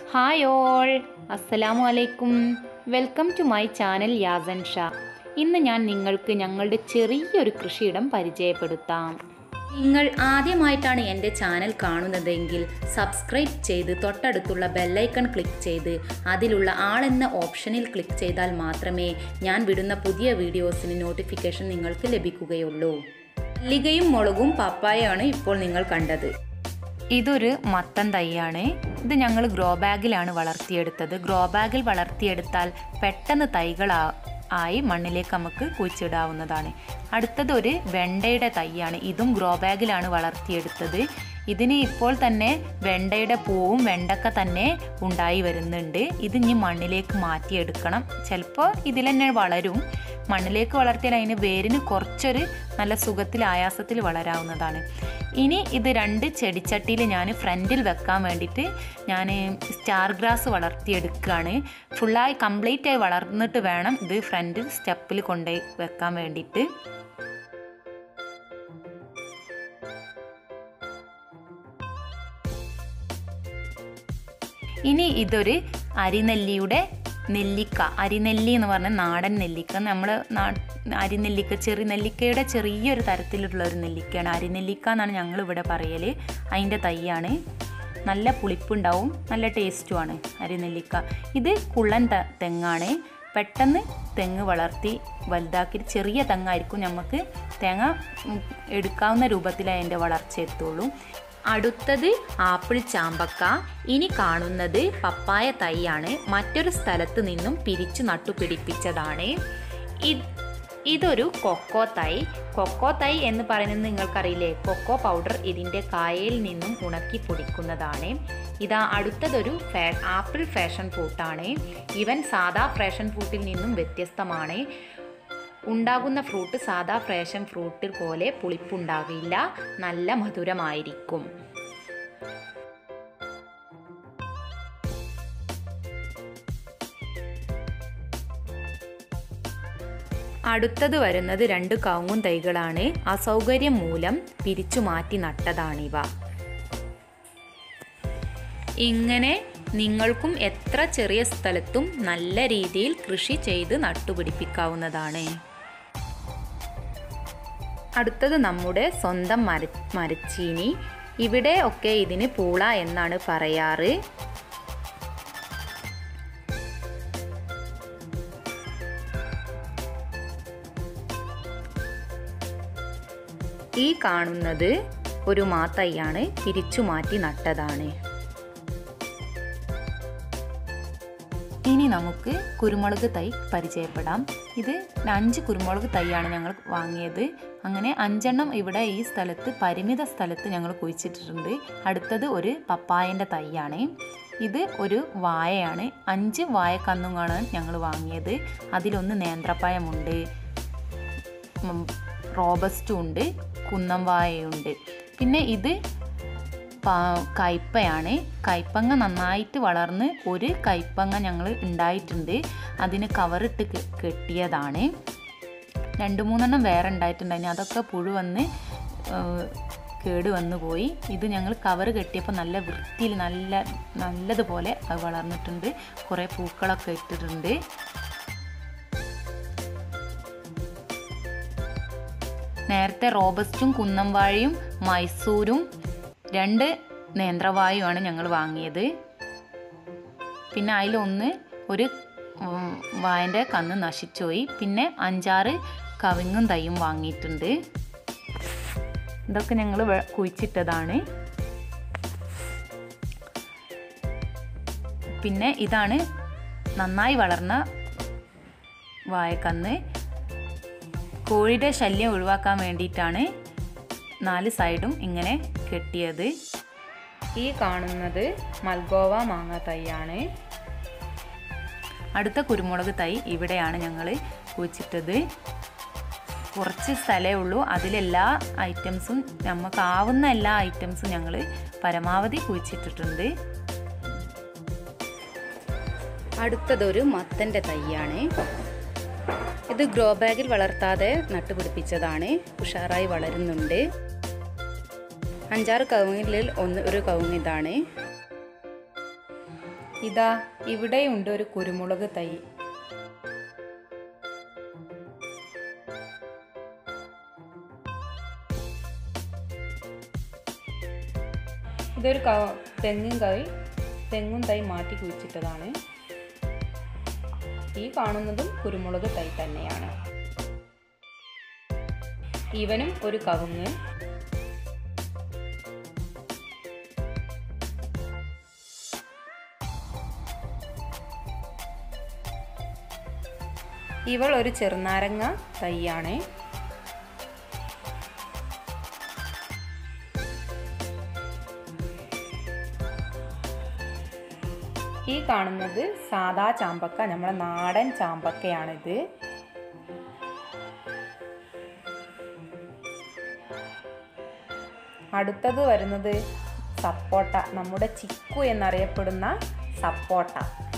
hi all അസ്സലാമു അലൈക്കും welcome to my channel Yasan Shah ഇന്ന് ഞാൻ നിങ്ങൾക്ക് ഞങ്ങളുടെ ചെറിയൊരു കൃഷിയിടം പരിചയപ്പെടുത്താം നിങ്ങൾ ആദ്യമായിട്ടാണ് എൻ്റെ ചാനൽ കാണുന്നതെങ്കിൽ സബ്സ്ക്രൈബ് ചെയ്ത് തൊട്ടടുത്തുള്ള ബെല്ലൈക്കൺ ക്ലിക്ക് ചെയ്ത് അതിലുള്ള ആൾ എന്ന ഓപ്ഷനിൽ ക്ലിക്ക് ചെയ്താൽ മാത്രമേ ഞാൻ വിടുന്ന പുതിയ വീഡിയോസിന് നോട്ടിഫിക്കേഷൻ നിങ്ങൾക്ക് ലഭിക്കുകയുള്ളൂ മല്ലികയും മുളകും പപ്പായയാണ് ഇപ്പോൾ നിങ്ങൾ കണ്ടത് ഇതൊരു മത്തൻ തൈയാണ് ഇത് ഞങ്ങൾ ഗ്രോ ബാഗിലാണ് വളർത്തിയെടുത്തത് ഗ്രോ ബാഗിൽ വളർത്തിയെടുത്താൽ പെട്ടെന്ന് തൈകളാ ആയി മണ്ണിലേക്ക് നമുക്ക് കുഴിച്ചിടാവുന്നതാണ് അടുത്തത് ഒരു വെണ്ടയുടെ തൈയാണ് ഇതും ഗ്രോ ബാഗിലാണ് വളർത്തിയെടുത്തത് ഇതിന് ഇപ്പോൾ തന്നെ വെണ്ടയുടെ പൂവും വെണ്ടക്ക തന്നെ ഉണ്ടായി വരുന്നുണ്ട് ഇത് ഇനി മണ്ണിലേക്ക് മാറ്റിയെടുക്കണം ചിലപ്പോൾ ഇതിൽ തന്നെ വളരും മണ്ണിലേക്ക് വളർത്തിയാൽ അതിന് വേരിന് കുറച്ചൊരു നല്ല സുഖത്തിൽ ആയാസത്തിൽ വളരാവുന്നതാണ് ഇനി ഇത് രണ്ട് ചെടിച്ചട്ടിയിൽ ഞാൻ ഫ്രണ്ടിൽ വെക്കാൻ വേണ്ടിയിട്ട് ഞാൻ സ്റ്റാർ ഗ്രാസ് വളർത്തിയെടുക്കുകയാണ് ഫുള്ളായി കംപ്ലീറ്റ് ആയി വളർന്നിട്ട് വേണം ഇത് ഫ്രണ്ടിൽ സ്റ്റെപ്പിൽ കൊണ്ടുപോയി വെക്കാൻ വേണ്ടിയിട്ട് ഇനി ഇതൊരു അരിനെല്ലിയുടെ നെല്ലിക്ക അരിനെല്ലി എന്ന് പറഞ്ഞ നാടൻ നെല്ലിക്ക നമ്മൾ അരിനെല്ലിക്ക ചെറിയ നെല്ലിക്കയുടെ ചെറിയൊരു തരത്തിലുള്ള ഒരു നെല്ലിക്കയാണ് അരിനെല്ലിക്ക എന്നാണ് ഞങ്ങൾ ഇവിടെ പറയൽ അതിൻ്റെ തൈയാണ് നല്ല പുളിപ്പുണ്ടാവും നല്ല ടേസ്റ്റുമാണ് അരിനെല്ലിക്ക ഇത് കുള്ളൻ ത തെങ്ങാണ് പെട്ടെന്ന് തെങ്ങ് വളർത്തി വലുതാക്കി ചെറിയ തെങ്ങായിരിക്കും നമുക്ക് തേങ്ങ എടുക്കാവുന്ന രൂപത്തിലേ അതിൻ്റെ വളർച്ച എത്തുള്ളൂ അടുത്തത് ആപ്പിൾ ചാമ്പക്ക ഇനി കാണുന്നത് പപ്പായ തൈയാണ് മറ്റൊരു സ്ഥലത്ത് നിന്നും പിരിച്ചു നട്ടുപിടിപ്പിച്ചതാണ് ഇതൊരു കൊക്കോ തൈ കൊക്കോ തൈ എന്ന് പറയുന്നത് നിങ്ങൾക്കറിയില്ലേ കൊക്കോ പൗഡർ ഇതിൻ്റെ കായയിൽ നിന്നും ഉണക്കി പൊടിക്കുന്നതാണ് ഇതാ അടുത്തതൊരു ഫാ ആപ്പിൾ ഫാഷൻ ഫ്രൂട്ടാണ് ഇവൻ സാധാ ഫാഷൻ ഫ്രൂട്ടിൽ നിന്നും വ്യത്യസ്തമാണ് ഉണ്ടാകുന്ന ഫ്രൂട്ട് സാധാ ഫ്രേഷൻ ഫ്രൂട്ട് പോലെ പുളിപ്പുണ്ടാകില്ല നല്ല മധുരമായിരിക്കും അടുത്തത് വരുന്നത് രണ്ട് കവുങ്ങും തൈകളാണ് അസൗകര്യം മൂലം പിരിച്ചു മാറ്റി നട്ടതാണിവ ഇങ്ങനെ നിങ്ങൾക്കും എത്ര ചെറിയ സ്ഥലത്തും നല്ല രീതിയിൽ കൃഷി ചെയ്ത് നട്ടുപിടിപ്പിക്കാവുന്നതാണ് അടുത്തത് നമ്മുടെ സ്വന്തം മര മരച്ചീനി ഇവിടെ ഒക്കെ ഇതിന് പൂള എന്നാണ് പറയാറ് ഈ കാണുന്നത് ഒരു മാത്തയ്യാണ് തിരിച്ചു മാറ്റി നട്ടതാണ് ഇനി നമുക്ക് കുരുമുളക് തൈ പരിചയപ്പെടാം ഇത് അഞ്ച് കുരുമുളക് തൈയാണ് ഞങ്ങൾ വാങ്ങിയത് അങ്ങനെ അഞ്ചെണ്ണം ഇവിടെ ഈ സ്ഥലത്ത് പരിമിത സ്ഥലത്ത് ഞങ്ങൾ കുഴിച്ചിട്ടിട്ടുണ്ട് അടുത്തത് ഒരു പപ്പായൻ്റെ തൈയാണ് ഇത് ഒരു വായയാണ് അഞ്ച് വായക്കന്നുങ്ങളാണ് ഞങ്ങൾ വാങ്ങിയത് അതിലൊന്ന് നേന്ത്രപ്പായമുണ്ട് റോബസ്റ്റും ഉണ്ട് കുന്നം വായയുണ്ട് പിന്നെ ഇത് കയ്പയാണ് കയ്പങ്ങ നന്നായിട്ട് വളർന്ന് ഒരു കയ്പങ്ങ ഞങ്ങൾ ഉണ്ടായിട്ടുണ്ട് അതിന് കവറിട്ട് കെട്ടിയതാണ് രണ്ട് മൂന്നെണ്ണം വേറെ ഉണ്ടായിട്ടുണ്ടായിരുന്നു അതൊക്കെ പുഴു വന്ന് കേട് വന്നു പോയി ഇത് ഞങ്ങൾ കവർ കെട്ടിയപ്പോൾ നല്ല വൃത്തിയിൽ നല്ല നല്ലതുപോലെ അത് വളർന്നിട്ടുണ്ട് കുറേ പൂക്കളൊക്കെ ഇട്ടിട്ടുണ്ട് നേരത്തെ റോബസ്റ്റും കുന്നംവാഴയും മൈസൂരും രണ്ട് നേന്ത്രവായുമാണ് ഞങ്ങൾ വാങ്ങിയത് പിന്നെ അതിലൊന്ന് ഒരു വായൻ്റെ കന്ന് നശിച്ചുപോയി പിന്നെ അഞ്ചാറ് കവിങ്ങും തൈയും വാങ്ങിയിട്ടുണ്ട് ഇതൊക്കെ ഞങ്ങൾ കുഴിച്ചിട്ടതാണ് പിന്നെ ഇതാണ് നന്നായി വളർന്ന വായക്കന്ന് കോഴിയുടെ ശല്യം ഒഴിവാക്കാൻ വേണ്ടിയിട്ടാണ് നാല് സൈഡും ഇങ്ങനെ കെട്ടിയത് ഈ കാണുന്നത് മൽഗോവ മാങ്ങ തൈയാണ് അടുത്ത കുരുമുളക് തൈ ഇവിടെയാണ് ഞങ്ങൾ കുഴിച്ചിട്ടത് കുറച്ച് സ്ഥലമേ ഉള്ളൂ അതിലെല്ലാ ഐറ്റംസും നമുക്കാവുന്ന എല്ലാ ഐറ്റംസും ഞങ്ങൾ പരമാവധി കുഴിച്ചിട്ടിട്ടുണ്ട് അടുത്തതൊരു മത്തൻ്റെ തൈയാണ് ഇത് ഗ്രോ ബാഗിൽ വളർത്താതെ നട്ടുപിടിപ്പിച്ചതാണ് ഉഷാറായി വളരുന്നുണ്ട് അഞ്ചാറ് കവുങ്ങിൽ ഒന്ന് ഒരു കവുങ്ങ് ഇതാണ് ഇതാ ഇവിടെയുണ്ട് ഒരു കുരുമുളക് തൈ ഇതൊരു ക തെങ്ങും തൈ തെങ്ങും തൈ മാറ്റി കുഴിച്ചിട്ടതാണ് ഈ കാണുന്നതും കുരുമുളക് തൈ തന്നെയാണ് ഇവനും ഒരു കവുങ്ങ് ഇവൾ ഒരു ചെറുനാരങ്ങ തൈയാണ് ഈ കാണുന്നത് സാദാ ചാമ്പക്ക നമ്മുടെ നാടൻ ചാമ്പക്കയാണിത് അടുത്തത് വരുന്നത് സപ്പോട്ട നമ്മുടെ ചിക്കു എന്നറിയപ്പെടുന്ന സപ്പോട്ട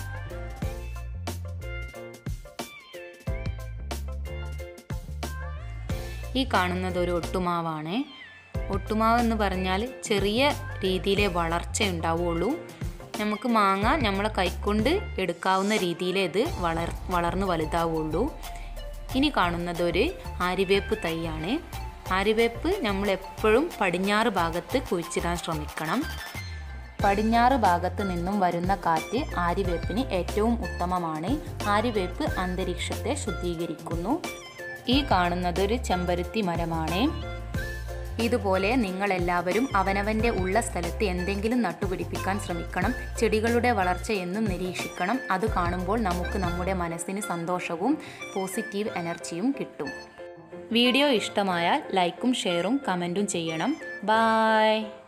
ഈ കാണുന്നത് ഒരു ഒട്ടുമാവാണ് ഒട്ടുമാവ് എന്ന് പറഞ്ഞാൽ ചെറിയ രീതിയിലെ വളർച്ച ഉണ്ടാവുള്ളൂ നമുക്ക് മാങ്ങ നമ്മളെ കൈക്കൊണ്ട് എടുക്കാവുന്ന രീതിയിലേ ഇത് വളർ വളർന്നു വലുതാവുള്ളൂ ഇനി കാണുന്നത് ഒരു ആര്യവേപ്പ് തൈയാണ് ആര്യവേപ്പ് നമ്മൾ എപ്പോഴും പടിഞ്ഞാറ് ഭാഗത്ത് കുഴിച്ചിടാൻ ശ്രമിക്കണം പടിഞ്ഞാറ് ഭാഗത്ത് നിന്നും വരുന്ന കാറ്റ് ആര്യവേപ്പിന് ഏറ്റവും ഉത്തമമാണ് ആര്യവേപ്പ് അന്തരീക്ഷത്തെ ശുദ്ധീകരിക്കുന്നു ഈ കാണുന്നത് ഒരു ചെമ്പരുത്തി മരമാണ് ഇതുപോലെ നിങ്ങളെല്ലാവരും അവനവൻ്റെ ഉള്ള സ്ഥലത്ത് എന്തെങ്കിലും നട്ടുപിടിപ്പിക്കാൻ ശ്രമിക്കണം ചെടികളുടെ വളർച്ച എന്നും നിരീക്ഷിക്കണം അത് കാണുമ്പോൾ നമുക്ക് നമ്മുടെ മനസ്സിന് സന്തോഷവും പോസിറ്റീവ് എനർജിയും കിട്ടും വീഡിയോ ഇഷ്ടമായാൽ ലൈക്കും ഷെയറും കമൻറ്റും ചെയ്യണം ബായ്